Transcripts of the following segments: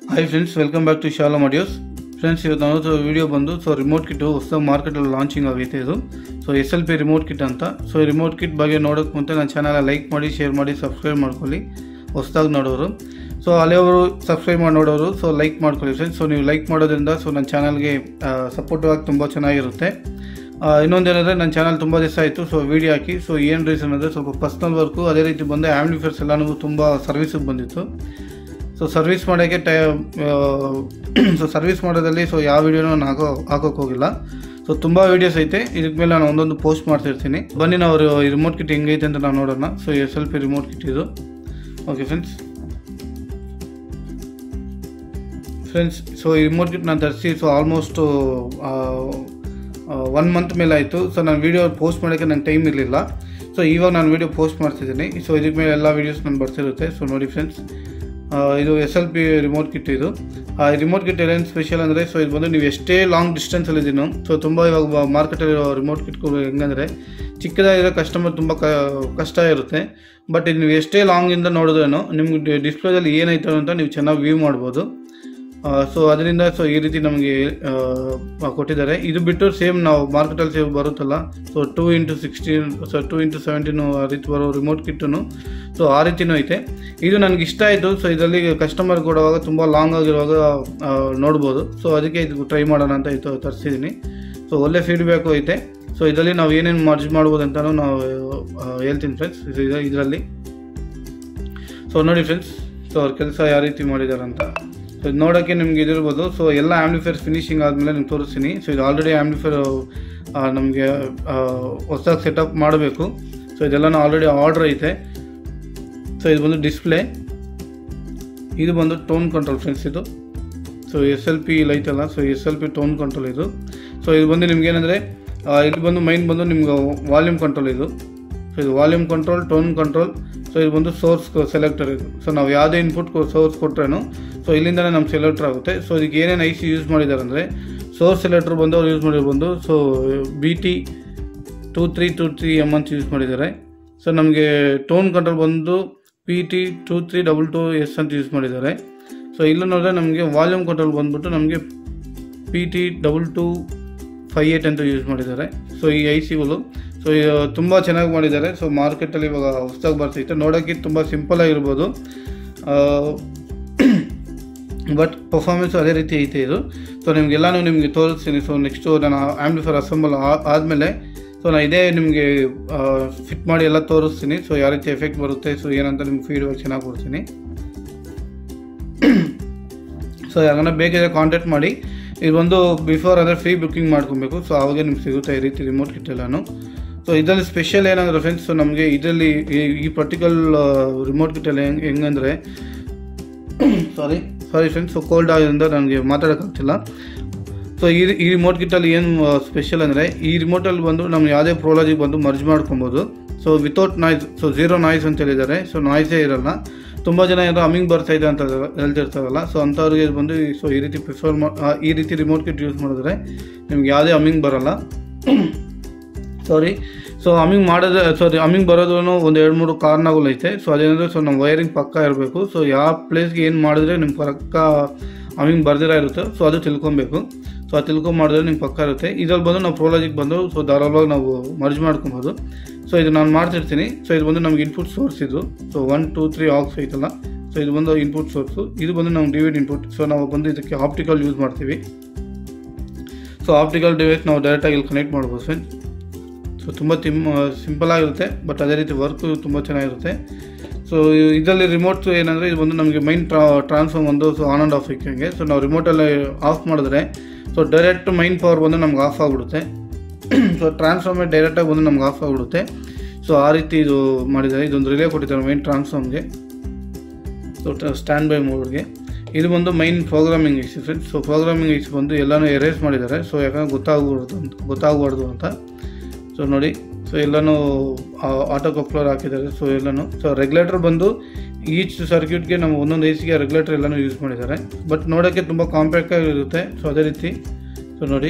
hi friends welcome back to ಶಾಲಾ ಮಾಡಿಯೋಸ್ friends ಇವತ್ತು ನಾವು ವಿಡಿಯೋ ಬಂದು ಸೊ ರಿಮೋಟ್ ಕಿಟ್ಟು ಹೊಸದಾಗಿ ಮಾರ್ಕೆಟಲ್ಲಿ ಲಾಂಚಿಂಗ್ ಆಗೈತೆ ಇದು so S L P remote kit ಅಂತ ಸೊ ಈ ರಿಮೋಟ್ ಕಿಟ್ ಬಗ್ಗೆ ನೋಡೋಕ್ಕೆ ಮುಂಚೆ ನನ್ನ ಚಾನಲ್ ಲೈಕ್ ಮಾಡಿ ಶೇರ್ ಮಾಡಿ ಸಬ್ಸ್ಕ್ರೈಬ್ ಮಾಡ್ಕೊಳ್ಳಿ ಹೊಸದಾಗಿ ನೋಡೋರು ಸೊ ಹಳೆಯವರು ಸಬ್ಸ್ಕ್ರೈಬ್ ಮಾಡಿ ನೋಡೋರು ಸೊ ಲೈಕ್ ಮಾಡ್ಕೊಳ್ಳಿ ಫ್ರೆಂಡ್ಸ್ ಸೊ ನೀವು ಲೈಕ್ ಮಾಡೋದ್ರಿಂದ ಸೊ ನನ್ನ ಚಾನಲ್ಗೆ ಸಪೋರ್ಟಿವ್ ಆಗಿ ತುಂಬ ಚೆನ್ನಾಗಿರುತ್ತೆ ಆ, ಇನ್ನೊಂದೇನೆಂದರೆ ನನ್ನ ಚಾನಲ್ ತುಂಬ ದಿವಸ ಆಯಿತು ಸೊ ವೀಡಿಯೋ ಹಾಕಿ ಸೊ ಏನು ರೀಸನ್ ಅಂದರೆ ಸ್ವಲ್ಪ ಪರ್ಸ್ನಲ್ ವರ್ಕು ಅದೇ ರೀತಿ ಬಂದು ಆ್ಯಂಬ್ಲಿಫೈರ್ಸ್ ಎಲ್ಲನೂ ತುಂಬ ಸರ್ವಿಸಿಗೆ ಬಂದಿತ್ತು ಸೊ ಸರ್ವಿಸ್ ಮಾಡೋಕ್ಕೆ ಟೈ ಸೊ ಸರ್ವಿಸ್ ಮಾಡೋದಲ್ಲಿ ಸೊ ಯಾವ ವೀಡಿಯೋನೂ ನಾನು ಹಾಕೋ ಹಾಕೋಕೆ ಹೋಗಿಲ್ಲ ಸೊ ತುಂಬ ವೀಡಿಯೋಸ್ ಐತೆ ಇದಕ್ಕೆ ಮೇಲೆ ನಾನು ಒಂದೊಂದು ಪೋಸ್ಟ್ ಮಾಡ್ತಿರ್ತೀನಿ ಬನ್ನಿ ನಾವು ಈ ರಿಮೋಟ್ ಕಿಟ್ ಹೆಂಗೈತೆ ಅಂತ ನಾವು ನೋಡೋಣ so S L P remote kit ಇದು ಓಕೆ ಫ್ರೆಂಡ್ಸ್ ಫ್ರೆಂಡ್ಸ್ ಸೊ ಈ ರಿಮೋಟ್ ಕಿಟ್ ನಾನು ತರಿಸಿ ಸೊ ಆಲ್ಮೋಸ್ಟು ಒನ್ ಮಂತ್ ಮೇಲೆ ಆಯಿತು ಸೊ ನಾನು ವೀಡಿಯೋ ಪೋಸ್ಟ್ ಮಾಡೋಕ್ಕೆ ನಂಗೆ ಟೈಮ್ ಇರಲಿಲ್ಲ ಸೊ ಇವಾಗ ನಾನು ವೀಡಿಯೋ ಪೋಸ್ಟ್ ಮಾಡ್ತಿದ್ದೀನಿ ಸೊ ಇದಕ್ಕೆ ಮೇಲೆ ಎಲ್ಲ ವೀಡಿಯೋಸ್ ನಾನು ಬರ್ತಿರುತ್ತೆ ಸೊ ನೋಡಿ ಫ್ರೆಂಡ್ಸ್ ಇದು S L P remote kit ಇದು ಆ ರಿಮೋಟ್ ಕಿಟ್ ಏನು ಸ್ಪೆಷಲ್ ಅಂದರೆ ಸೊ ಇದು ಬಂದು ನೀವು ಎಷ್ಟೇ ಲಾಂಗ್ ಡಿಸ್ಟೆನ್ಸಲ್ಲಿ ಇದೀನೋ ಸೊ ತುಂಬ ಇವಾಗ ಮಾರ್ಕೆಟಲ್ಲಿರೋ ರಿಮೋಟ್ ಕಿಟ್ಗಳು ಹೆಂಗಂದರೆ ಚಿಕ್ಕದಾಗಿರೋ ಕಸ್ಟಮರ್ ತುಂಬ ಕ ಕಷ್ಟ ಇರುತ್ತೆ ಬಟ್ ಇದು ನೀವು ಎಷ್ಟೇ ಲಾಂಗಿಂದ ನೋಡಿದ್ರೇನು ನಿಮ್ಗೆ ಡಿಸ್ಪ್ಲೇದಲ್ಲಿ ಏನಾಯ್ತು ಅಂತ ನೀವು ಚೆನ್ನಾಗಿ ವ್ಯೂ ಮಾಡ್ಬೋದು ಸೊ ಅದರಿಂದ ಸೊ ಈ ರೀತಿ ನಮಗೆ ಕೊಟ್ಟಿದ್ದಾರೆ ಇದು ಬಿಟ್ಟು ಸೇಮ್ ನಾವು ಮಾರ್ಕೆಟಲ್ಲಿ ಸೇವ್ ಬರುತ್ತಲ್ಲ so two into sixteen so two into seventeen ಆ ರೀತಿ ಬರೋ ರಿಮೋಟ್ ಕಿಟ್ಟನು ಸೊ ಆ ರೀತಿನೂ ಐತೆ ಇದು ನನಗೆ ಇಷ್ಟ ಆಯಿತು ಸೊ ಇದರಲ್ಲಿ ಕಸ್ಟಮರ್ ಕೊಡುವಾಗ ತುಂಬ ಲಾಂಗ್ ಆಗಿರುವಾಗ ಆ, ನೋಡ್ಬೋದು ಸೊ ಅದಕ್ಕೆ ಇದು ಟ್ರೈ ಮಾಡೋಣ ಅಂತ ಇದು ತರಿಸಿದ್ದೀನಿ ಸೊ ಒಳ್ಳೆ ಫೀಡ್ಬ್ಯಾಕು ಐತೆ ಸೊ ಇದರಲ್ಲಿ ನಾವು ಏನೇನು ಮರ್ಜ್ ಮಾಡ್ಬೋದು ಅಂತಲೂ ನಾವು ಆ, ಹೇಳ್ತೀನಿ ಫ್ರೆಂಡ್ಸ್ ಇದು ಇದರಲ್ಲಿ ಸೊ ನೋಡಿ ಫ್ರೆಂಡ್ಸ್ ಸೊ ಅವ್ರ ಕೆಲಸ ಯಾವ ರೀತಿ ಮಾಡಿದ್ದಾರೆ ಅಂತ ಸೊ ಇದು ನೋಡೋಕ್ಕೆ ನಿಮ್ಗೆ ಇದಿರ್ಬೋದು ಸೊ ಎಲ್ಲ ಆ್ಯಂಬ್ಲಿಫೈರ್ಸ್ ಫಿನಿಶಿಂಗ್ ಆದಮೇಲೆ ನಿಮ್ಗೆ ತೋರಿಸ್ತೀನಿ ಸೊ ಇದು ಆಲ್ರೆಡಿ ಆ್ಯಂಬ್ಲಿಫೈರ್ ನಮಗೆ ಹೊಸದಾಗಿ ಸೆಟಪ್ ಮಾಡಬೇಕು ಸೊ ಇದೆಲ್ಲನೂ ಆಲ್ರೆಡಿ ಆರ್ಡ್ರ್ ಐತೆ ಸೊ ಇದು ಬಂದು ಡಿಸ್ಪ್ಲೇ ಇದು ಬಂದು ಟೋನ್ ಕಂಟ್ರೋಲ್ ಫ್ರೆಂಡ್ಸ್ ಇದು ಸೊ ಎಸ್ ಎಲ್ ಪಿ ಇಲ್ಲಿ ಐತಲ್ಲ so S L P tone control ಇದು ಸೊ ಇದು ಬಂದು ನಿಮ್ಗೆ ಏನಂದರೆ ಇಲ್ಲಿ ಬಂದು ಮೈನ್ ಬಂದು ನಿಮ್ಗೆ ವಾಲ್ಯೂಮ್ ಕಂಟ್ರೋಲ್ ಇದು ಸೊ ಇದು volume control tone control so ಇದು ಬಂದು ಸೋರ್ಸ್ ಸೆಲೆಕ್ಟರ್ ಇದು ಸೊ ನಾವು ಯಾವುದೇ ಇನ್ಪುಟ್ ಸೋರ್ಸ್ ಕೊಟ್ರೇನು ಸೊ ಇಲ್ಲಿಂದನೇ ನಮ್ಮ ಸೆಲೆಕ್ಟರ್ ಆಗುತ್ತೆ ಸೊ ಇದಕ್ಕೆ ಏನೇನು ಐ ಸಿ ಯೂಸ್ ಮಾಡಿದ್ದಾರೆ ಅಂದರೆ ಸೋರ್ಸ್ ಸೆಲೆಕ್ಟರ್ ಬಂದು ಅವ್ರು ಯೂಸ್ ಮಾಡಿರೋ ಬಂದು so B T two three two three M ಅಂತ ಯೂಸ್ ಮಾಡಿದ್ದಾರೆ ಸೊ ನಮಗೆ ಟೋನ್ ಕಂಟ್ರೋಲ್ ಬಂದು P T two three double two S ಅಂತ ಯೂಸ್ ಮಾಡಿದ್ದಾರೆ ಸೊ ಇಲ್ಲಿ ನೋಡಿದ್ರೆ ನಮಗೆ ವಾಲ್ಯೂಮ್ ಕಂಟ್ರೋಲ್ ಬಂದ್ಬಿಟ್ಟು ನಮಗೆ P T double two five eight ಅಂತ ಯೂಸ್ ಮಾಡಿದ್ದಾರೆ ಸೊ ಈ ಐ ಸಿಗಳು ಸೊ ತುಂಬ ಚೆನ್ನಾಗಿ ಮಾಡಿದ್ದಾರೆ ಸೊ ಮಾರ್ಕೆಟಲ್ಲಿ ಇವಾಗ ಹೊಸದಾಗಿ ಬರ್ತೈತೆ ನೋಡೋಕ್ಕೆ ತುಂಬ ಸಿಂಪಲ್ ಆಗಿರ್ಬೋದು ಬಟ್ ಪರ್ಫಾರ್ಮೆನ್ಸ್ ಅದೇ ರೀತಿ ಐತೆ ಇದು ಸೊ ನಿಮಗೆಲ್ಲನೂ ನಿಮಗೆ ತೋರಿಸ್ತೀನಿ ಸೊ ನೆಕ್ಸ್ಟು ನಾನು ಆ್ಯಂಬ್ಲಿಫರ್ ಅಸೆಂಬಲ್ ಆದಮೇಲೆ ಸೊ ನಾನು ಇದೇ ನಿಮಗೆ ಫಿಟ್ ಮಾಡಿ ಎಲ್ಲ ತೋರಿಸ್ತೀನಿ ಸೊ ಯಾವ ರೀತಿ ಎಫೆಕ್ಟ್ ಬರುತ್ತೆ ಸೊ ಏನಂತ ನಿಮ್ಗೆ ಫೀಡ್ಬ್ಯಾಕ್ ಚೆನ್ನಾಗಿ ಕೊಡ್ತೀನಿ ಸೊ ಯಾಕಂದ್ರೆ ಬೇಕಿದ್ರೆ ಕಾಂಟ್ಯಾಕ್ಟ್ ಮಾಡಿ ಇದು ಒಂದು ಬಿಫೋರ್ ಅಂದರೆ ಫ್ರೀ ಬುಕ್ಕಿಂಗ್ ಮಾಡ್ಕೊಬೇಕು ಸೊ ಅವಾಗೆ ನಿಮ್ಗೆ ಸಿಗುತ್ತೆ ಈ ರೀತಿ ರಿಮೋಟ್ ಕಿಟ್ ಎಲ್ಲನೂ ಸೊ ಇದರಲ್ಲಿ ಸ್ಪೆಷಲ್ ಏನಂದ್ರೆ ಫ್ರೆಂಡ್ಸ್ ಸೊ ನಮಗೆ ಇದರಲ್ಲಿ ಈ- ಈ ಪರ್ಟಿಕ್ಯುಲರ್ ರಿಮೋಟ್ ಕಿಟ್ಟಲ್ಲಿ ಹೆಂಗೆ ಹೆಂಗಂದರೆ sorry sorry friends so cold ಆಗೋದ್ರಿಂದ ನನಗೆ ಮಾತಾಡೋಕ್ಕಾಗ್ತಿಲ್ಲ ಸೊ ಈ ಈ ರಿಮೋಟ್ ಕಿಟ್ಟಲ್ಲಿ ಏನು ಸ್ಪೆಷಲ್ ಅಂದರೆ ಈ ರಿಮೋಟಲ್ಲಿ ಬಂದು ನಮ್ಮ ಯಾವುದೇ ಪ್ರೋಲಾಜಿಗೆ ಬಂದು ಮರ್ಜ್ ಮಾಡ್ಕೊಬೋದು so without noise so zero noise ಅಂತ ಹೇಳಿದ್ದಾರೆ ಸೊ ನಾಯ್ಸೇ ಇರಲ್ಲ ತುಂಬ ಜನ ಏನೋ ಅಮಿಂಗ್ ಬರ್ತಾ ಇದೆ ಅಂತ ಹೇಳ್ತಿರ್ತಾರಲ್ಲ ಸೊ ಅಂಥವ್ರಿಗೆ ಇದು ಬಂದು ಸೊ ಈ ರೀತಿ ಪ್ರಿಫರ್ ಮಾ ಆ, ಈ ರೀತಿ ರಿಮೋಟ್ ಕಿಟ್ ಯೂಸ್ ಮಾಡಿದ್ರೆ ನಿಮ್ಗೆ ಯಾವುದೇ ಅಮಿಂಗ್ ಬರಲ್ಲ ಸಾರಿ ಸೊ ಅಮಿಂಗ್ ಮಾಡೋದು ಸಾರಿ ಅಮಿಂಗ್ ಬರೋದು ಒಂದು ಎರಡು ಮೂರು ಕಾರಣಗಳು ಐತೆ ಸೊ ಅದೇನಂದರೆ ಸೊ ನಮ್ಮ ವೈರಿಂಗ್ ಪಕ್ಕ ಇರಬೇಕು ಸೊ ಯಾವ ಪ್ಲೇಸ್ಗೆ ಏನು ಮಾಡಿದ್ರೆ ನಿಮ್ಗೆ ಪಕ್ಕ ಅಮಿಂಗ್ ಬರ್ದಿರ ಇರುತ್ತೆ ಸೊ ಅದು ತಿಳ್ಕೊಬೇಕು ಸೊ ಅದು ತಿಳ್ಕೊಂಡ್ ಮಾಡಿದ್ರೆ ನಿಮ್ಗೆ ಪಕ್ಕ ಇರುತ್ತೆ ಇದ್ರಲ್ಲಿ ಬಂದು ನಾವು ಪ್ರೋಲಾಜಿಗೆ ಬಂದು ಸೊ ಧಾರಾಳವಾಗಿ ನಾವು ಮರ್ಜ್ ಮಾಡ್ಕೊಬೋದು ಸೊ ಇದು ನಾನು ಮಾಡ್ತಿರ್ತೀನಿ ಸೊ ಇದು ಬಂದು ನಮ್ಗೆ ಇನ್ಪುಟ್ ಸೋರ್ಸ್ ಇದು so one two three aux ಐತಲ್ಲ ಸೊ ಇದು ಬಂದು ಇನ್ಪುಟ್ ಸೋರ್ಸು ಇದು ಬಂದು ನಮ್ಗೆ ಡಿವಿಡ್ ಇನ್ಪುಟ್ ಸೊ ನಾವು ಬಂದು ಇದಕ್ಕೆ ಆಪ್ಟಿಕಲ್ ಯೂಸ್ ಮಾಡ್ತೀವಿ ಸೊ ಆಪ್ಟಿಕಲ್ ಡಿವೈಸ್ ನಾವು ಡೈರೆಕ್ಟಾಗಿ ಇಲ್ಲಿ ಕನೆಕ್ಟ್ ಮಾಡ್ಬೋದು ಫ್ರೆಂಡ್ಸ್ ಸೊ ತುಂಬ ತಿಮ್ ಸಿಂಪಲ್ ಆಗಿರುತ್ತೆ ಬಟ್ ಅದೇ ರೀತಿ ವರ್ಕು ತುಂಬ ಚೆನ್ನಾಗಿರುತ್ತೆ ಸೊ ಇದರಲ್ಲಿ ರಿಮೋಟ್ ಏನಂದರೆ ಇದು ಬಂದು ನಮಗೆ ಮೈನ್ ಟ್ರಾ ಟ್ರಾನ್ಸ್ಫಾರ್ಮ್ ಒಂದು ಸೊ ಆನ್ ಆ್ಯಂಡ್ ಆಫ್ ಇಕ್ಕಂಗೆ ಸೊ ನಾವು ರಿಮೋಟಲ್ಲಿ ಆಫ್ ಮಾಡಿದ್ರೆ ಸೊ ಡೈರೆಕ್ಟ್ ಮೈನ್ ಪವರ್ ಬಂದು ನಮ್ಗೆ ಆಫ್ ಆಗಿಬಿಡುತ್ತೆ ಸೊ ಟ್ರಾನ್ಸ್ಫಾರ್ಮರ್ ಡೈರೆಕ್ಟಾಗಿ ಬಂದು ನಮ್ಗೆ ಆಫ್ ಆಗಿಬಿಡುತ್ತೆ ಸೊ ಆ ರೀತಿ ಇದು ಮಾಡಿದ್ದಾರೆ ಇದೊಂದು ರಿಲೇ ಕೊಟ್ಟಿದ್ದಾರೆ ಮೈನ್ ಟ್ರಾನ್ಸ್ಫಾರ್ಮ್ಗೆ ಸೊ ಸ್ಟ್ಯಾಂಡ್ ಬೈ ಮೋಡ್ಗೆ ಇದು ಬಂದು main programming IC friends so programming IC ಬಂದು ಎಲ್ಲನೂ ಎರೇಸ್ ಮಾಡಿದ್ದಾರೆ ಸೊ ಯಾಕಂದ್ರೆ ಗೊತ್ತಾಗ್ಬಾರ್ದು ಅಂತ ಗೊತ್ತಾಗಬಾರ್ದು ಅಂತ ಸೊ ನೋಡಿ ಸೊ ಎಲ್ಲನೂ ಆಟೋ ಕಪ್ಲರ್ ಹಾಕಿದ್ದಾರೆ ಸೊ ಎಲ್ಲನೂ ಸೊ ರೆಗ್ಯುಲೇಟರ್ ಬಂದು ಈಚ್ ಸರ್ಕ್ಯೂಟ್ಗೆ ನಾವು ಒಂದೊಂದು ಐಸಿಗೆ ರೆಗ್ಯುಲೇಟರ್ ಎಲ್ಲನೂ ಯೂಸ್ ಮಾಡಿದ್ದಾರೆ ಬಟ್ ನೋಡೋಕ್ಕೆ ತುಂಬ ಕಾಂಪ್ಯಾಕ್ಟ್ ಆಗಿರುತ್ತೆ ಸೊ ಅದೇ ರೀತಿ ಸೊ ನೋಡಿ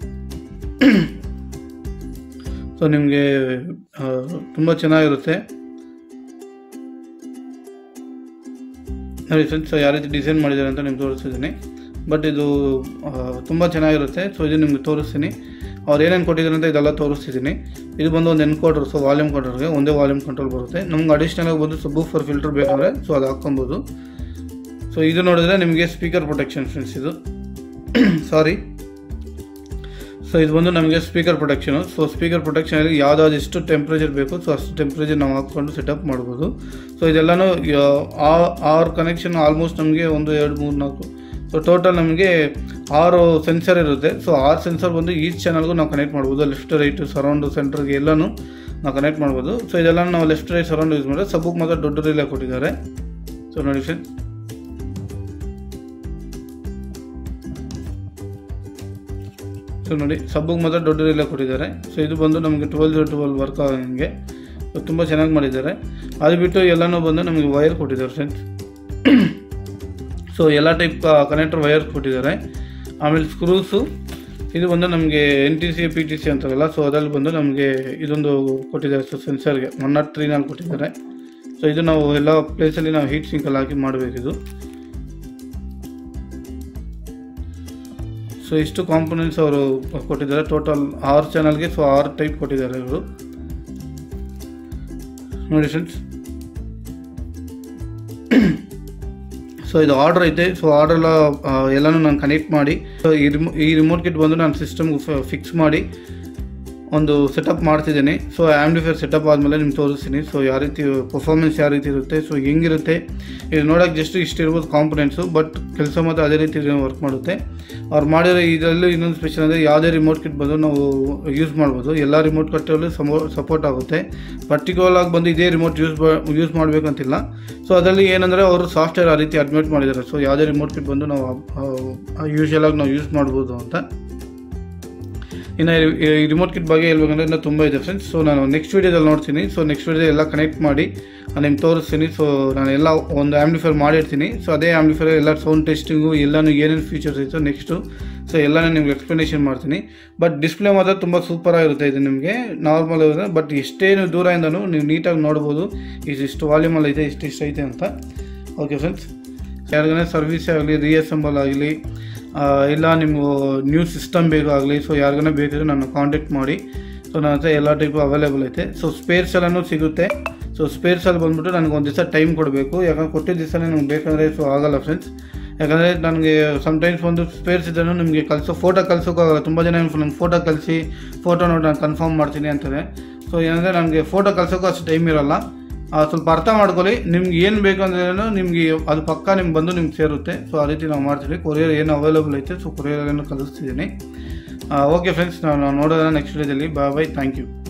ಸೊ ನಿಮಗೆ ತುಂಬ ಚೆನ್ನಾಗಿರುತ್ತೆ ನೋಡಿ ಫ್ರೆಂಡ್ಸ್ ಯಾವ ರೀತಿ ಡಿಸೈನ್ ಮಾಡಿದ್ದಾರೆ ಅಂತ ನಿಮ್ಗೆ ತೋರಿಸ್ತಿದ್ದೀನಿ ಬಟ್ ಇದು ತುಂಬ ಚೆನ್ನಾಗಿರುತ್ತೆ ಸೊ ಇದು ನಿಮ್ಗೆ ತೋರಿಸ್ತೀನಿ ಅವ್ರು ಏನೇನು ಕೊಟ್ಟಿದ್ದಾರೆ ಅಂತ ಇದೆಲ್ಲ ತೋರಿಸ್ತಿದ್ದೀನಿ ಇದು ಬಂದು ಒಂದು ಎನ್ಕೋಡರ್ ಸೊ ವಾಲ್ಯೂಮ್ ಕೋಡರ್ಗೆ ಒಂದೇ ವಾಲ್ಯೂಮ್ ಕಂಟ್ರೋಲ್ ಬರುತ್ತೆ ನಮ್ಗೆ ಅಡಿಷ್ನಲ್ ಆಗಿ ಬಂದು ಸಬ್ ಫರ್ ಫಿಲ್ಟರ್ ಬೇಕಾದ್ರೆ ಸೊ ಅದು ಹಾಕ್ಕೊಬೋದು ಸೊ ಇದು ನೋಡಿದ್ರೆ ನಿಮಗೆ ಸ್ಪೀಕರ್ ಪ್ರೊಟೆಕ್ಷನ್ ಫ್ರೆಂಡ್ಸ್ ಇದು ಸಾರಿ ಸೊ ಇದು ಬಂದು ನಮಗೆ ಸ್ಪೀಕರ್ ಪ್ರೊಟೆಕ್ಷನು ಸೊ ಸ್ಪೀಕರ್ ಪ್ರೊಟೆಕ್ಷನಲ್ಲಿ ಯಾವುದಾದ್ರು ಎಷ್ಟು ಟೆಂಪ್ರೇಚರ್ ಬೇಕು ಸೊ ಅಷ್ಟು ಟೆಂಪ್ರೇಚರ್ ನಾವು ಹಾಕ್ಕೊಂಡು ಸೆಟಪ್ ಮಾಡ್ಬೋದು ಸೊ ಇದೆಲ್ಲನೂ ಆರು ಕನೆಕ್ಷನ್ ಆಲ್ಮೋಸ್ಟ್ ನಮಗೆ ಒಂದು ಎರಡು ಮೂರು ನಾಲ್ಕು ಸೊ ಟೋಟಲ್ ನಮಗೆ ಆರು ಸೆನ್ಸರ್ ಇರುತ್ತೆ ಸೊ ಆರು ಸೆನ್ಸರ್ ಬಂದು ಈಚ್ ಚಾನಲ್ಗೂ ನಾವು ಕನೆಕ್ಟ್ ಮಾಡ್ಬೋದು ಲೆಫ್ಟ್ ರೈಟ್ ಸರೌಂಡು ಸೆಂಟ್ರಿಗೆ ಎಲ್ಲನೂ ನಾವು ಕನೆಕ್ಟ್ ಮಾಡ್ಬೋದು ಸೊ ಇದೆಲ್ಲ ನಾವು ಲೆಫ್ಟ್ ರೈಟ್ ಸರೌಂಡ್ ಯೂಸ್ ಮಾಡಿದ್ರೆ ಸಬ್ಬಕ್ಕೆ ಮಾತ್ರ ದೊಡ್ಡ ರೀಲ ಕೊಟ್ಟಿದ್ದಾರೆ ಸೊ ನೋಡಿ ಫ್ರೆಂಡ್ಸ್ ಸೊ ನೋಡಿ ಸಬ್ಬಿಗೆ ಮಾತ್ರ ದೊಡ್ಡ ರೀಲ ಕೊಟ್ಟಿದ್ದಾರೆ ಸೊ ಇದು ಬಂದು ನಮಗೆ ಟ್ವೆಲ್ ಜೀರೋ ಟ್ವೆಲ್ ವರ್ಕ್ ಆಗಂಗೆ ಸೊ ತುಂಬ ಚೆನ್ನಾಗಿ ಮಾಡಿದ್ದಾರೆ ಅದು ಬಿಟ್ಟು ಎಲ್ಲನೂ ಬಂದು ನಮಗೆ ವೈರ್ ಕೊಟ್ಟಿದ್ದಾರೆ ಫ್ರೆಂಡ್ಸ್ ಸೊ ಎಲ್ಲ ಟೈಪ್ ಕನೆಕ್ಟರ್ ವೈರ್ ಕೊಟ್ಟಿದ್ದಾರೆ ಆಮೇಲೆ ಸ್ಕ್ರೂಸು ಇದು ಬಂದು ನಮಗೆ N T C P T C ಅಂತಾರಲ್ಲ ಸೊ ಅದರಲ್ಲಿ ಬಂದು ನಮಗೆ ಇದೊಂದು ಕೊಟ್ಟಿದ್ದಾರೆ ಸೊ ಸೆನ್ಸರ್ಗೆ ಒನ್ ನಾಟ್ ತ್ರೀನಲ್ಲಿ ಕೊಟ್ಟಿದ್ದಾರೆ ಸೊ ಇದು ನಾವು ಎಲ್ಲ ಪ್ಲೇಸಲ್ಲಿ ನಾವು ಹೀಟ್ ಸಿಂಕಲ್ಲಿ ಹಾಕಿ ಮಾಡಬೇಕಿದು ಸೊ ಇಷ್ಟು ಕಾಂಪೊನೆಂಟ್ಸ್ ಅವರು ಕೊಟ್ಟಿದ್ದಾರೆ ಟೋಟಲ್ ಆರು ಚಾನಲ್ಗೆ ಸೊ ಆರು ಟೈಪ್ ಕೊಟ್ಟಿದ್ದಾರೆ ಇವರು ನೋಡಿ ಫ್ರೆಂಡ್ಸ್ ಸೊ ಇದು ಆರ್ಡರ್ ಐತೆ ಸೊ ಆರ್ಡರ್ ಎಲ್ಲ ಆ, ಎಲ್ಲನೂ ನಾನು ಕನೆಕ್ಟ್ ಮಾಡಿ ಸೊ ಈ ರಿಮೋ ಈ ರಿಮೋಟ್ ಕಿಟ್ ಬಂದು ನಾನು ಸಿಸ್ಟಮ್ಗೆ ಫಿಕ್ಸ್ ಮಾಡಿ ಒಂದು ಸೆಟಪ್ ಮಾಡ್ತಿದ್ದೀನಿ ಸೊ ಆ್ಯಂಪ್ಲಿಫೈರ್ ಸೆಟಪ್ ಆದಮೇಲೆ ನಿಮ್ಗೆ ತೋರಿಸ್ತೀನಿ ಸೊ ಯಾವ ರೀತಿ ಪರ್ಫಾರ್ಮೆನ್ಸ್ ಯಾವ ರೀತಿ ಇರುತ್ತೆ ಸೊ ಹೆಂಗಿರುತ್ತೆ ಇದು ನೋಡೋಕೆ ಜಸ್ಟ್ ಇಷ್ಟು ಇರ್ಬೋದು ಕಾಂಪೊನೆಂಟ್ಸು ಬಟ್ ಕೆಲಸ ಮಾತ್ರ ಅದೇ ರೀತಿ ವರ್ಕ್ ಮಾಡುತ್ತೆ ಅವ್ರು ಮಾಡಿರೋ ಇದರಲ್ಲೂ ಇನ್ನೊಂದು ಸ್ಪೆಷಲ್ ಅಂದರೆ ಯಾವುದೇ ರಿಮೋಟ್ ಕಿಟ್ ಬಂದು ನಾವು ಯೂಸ್ ಮಾಡ್ಬೋದು ಎಲ್ಲ ರಿಮೋಟ್ ಕಟ್ಟಲ್ಲೂ ಸಮೋ ಸಪೋರ್ಟ್ ಆಗುತ್ತೆ ಪರ್ಟಿಕ್ಯುಲರ್ ಆಗಿ ಬಂದು ಇದೇ ರಿಮೋಟ್ ಯೂಸ್ ಯೂಸ್ ಮಾಡಬೇಕಂತಿಲ್ಲ ಸೊ ಅದರಲ್ಲಿ ಏನಂದರೆ ಅವರು ಸಾಫ್ಟ್ವೇರ್ ಆ ರೀತಿ ಅಡ್ಮಿಟ್ ಮಾಡಿದ್ದಾರೆ ಸೊ ಯಾವುದೇ ರಿಮೋಟ್ ಕಿಟ್ ಬಂದು ನಾವು ಯೂಶಲ್ ಆಗಿ ನಾವು ಯೂಸ್ ಮಾಡ್ಬೋದು ಅಂತ ಇನ್ನು ಈ ರಿಮೋಟ್ ಕಿಟ್ ಬಗ್ಗೆ ಹೇಳ್ಬೇಕಂದ್ರೆ ಇನ್ನೂ ತುಂಬ ಇದೆ ಫ್ರೆಂಡ್ಸ್ ಸೊ ನಾನು ನೆಕ್ಸ್ಟ್ ವೀಡಿಯೋದಲ್ಲಿ ನೋಡ್ತೀನಿ ಸೊ ನೆಕ್ಸ್ಟ್ ವೀಡಿಯೋ ಎಲ್ಲ ಕನೆಕ್ಟ್ ಮಾಡಿ ನಿಮ್ಗೆ ತೋರಿಸ್ತೀನಿ ಸೊ ನಾನು ಎಲ್ಲ ಒಂದು ಆ್ಯಂಪ್ಲಿಫೈರ್ ಮಾಡಿರ್ತೀನಿ ಸೊ ಅದೇ ಆ್ಯಂಪ್ಲಿಫೈರ್ ಎಲ್ಲ ಸೌಂಡ್ ಟೆಸ್ಟಿಂಗು ಎಲ್ಲನೂ ಏನೇನು ಫೀಚರ್ಸ್ ಇತ್ತು ನೆಕ್ಸ್ಟು ಸೊ ಎಲ್ಲನೂ ನಿಮ್ಗೆ ಎಕ್ಸ್ಪ್ಲನೇಷನ್ ಮಾಡ್ತೀನಿ ಬಟ್ ಡಿಸ್ಪ್ಲೇ ಮಾತ್ರ ತುಂಬ ಸೂಪರಾಗಿರುತ್ತೆ ಇದು ನಿಮಗೆ ನಾರ್ಮಲ್ ಇರುತ್ತೆ ಬಟ್ ಎಷ್ಟೇನು ದೂರದಿಂದನೂ ನೀವು ನೀಟಾಗಿ ನೋಡ್ಬೋದು ಇಷ್ಟು ವಾಲ್ಯೂಮಲ್ಲಿ ಐತೆ ಇಷ್ಟು ಇಷ್ಟು ಐತೆ ಅಂತ ಓಕೆ ಫ್ರೆಂಡ್ಸ್ ಯಾರಿಗಾನೆ ಸರ್ವಿಸ್ ಆಗಲಿ ರಿಅಸೆಂಬಲ್ ಆಗಲಿ ಇಲ್ಲ ನಿಮ್ಗೆ ನ್ಯೂ ಸಿಸ್ಟಮ್ ಬೇಕಾಗಲಿ ಸೊ ಯಾರಿಗಾನ ಬೇಕಿದ್ರೆ ನನ್ನ ಕಾಂಟ್ಯಾಕ್ಟ್ ಮಾಡಿ ಸೊ ನನ್ನ ಹತ್ರ ಎಲ್ಲ ಟೈಪು ಅವೈಲೇಬಲ್ ಐತೆ ಸೊ ಸ್ಪೇರ್ಸ್ ಎಲ್ಲನೂ ಸಿಗುತ್ತೆ ಸೊ ಸ್ಪೇರ್ಸಲ್ಲಿ ಬಂದ್ಬಿಟ್ಟು ನನಗೆ ಒಂದು ದಿವಸ ಟೈಮ್ ಕೊಡಬೇಕು ಯಾಕಂದ್ರೆ ಕೊಟ್ಟಿದ್ದ ದಿವಸನೇ ನಮ್ಗೆ ಬೇಕಂದರೆ ಸೊ ಆಗಲ್ಲ ಫ್ರೆಂಡ್ಸ್ ಯಾಕಂದರೆ ನನಗೆ ಸಮ್ಟೈಮ್ಸ್ ಒಂದು ಸ್ಪೇರ್ಸ್ ಇದ್ರೂ ನಿಮಗೆ ಕಳಿಸೋ ಫೋಟೋ ಕಳ್ಸೋಕ್ಕಾಗಲ್ಲ ತುಂಬ ಜನ ನಂಗೆ ಫೋಟೋ ಕಳಿಸಿ ಫೋಟೋ ನೋಡಿ ನಾನು ಕನ್ಫರ್ಮ್ ಮಾಡ್ತೀನಿ ಅಂತಾರೆ ಸೊ ಏನಂದರೆ ನನಗೆ ಫೋಟೋ ಕಳ್ಸೋಕ್ಕೂ ಅಷ್ಟು ಟೈಮ್ ಇರಲ್ಲ ಆ, ಸ್ವಲ್ಪ ಅರ್ಥ ಮಾಡ್ಕೊಳ್ಳಿ ನಿಮ್ಗೆ ಏನು ಬೇಕು ಅಂದ್ರೇನು ನಿಮಗೆ ಅದು ಪಕ್ಕ ನಿಮ್ಗೆ ಬಂದು ನಿಮ್ಗೆ ಸೇರುತ್ತೆ ಸೊ ಆ ರೀತಿ ನಾವು ಮಾಡ್ತೀವಿ ಕೊರಿಯರ್ ಏನು ಅವೈಲೇಬಲ್ ಐತೆ ಸೊ ಕೊರಿಯರ್ ಏನು ಕಳಿಸ್ತಿದ್ದೀನಿ ಓಕೆ ಫ್ರೆಂಡ್ಸ್ ನಾನು ನೋಡೋಣ ನೆಕ್ಸ್ಟ್ ವಿಡಿಯೋದಲ್ಲಿ ಬಾಯ್ ಬಾಯ್ ಥ್ಯಾಂಕ್ ಯು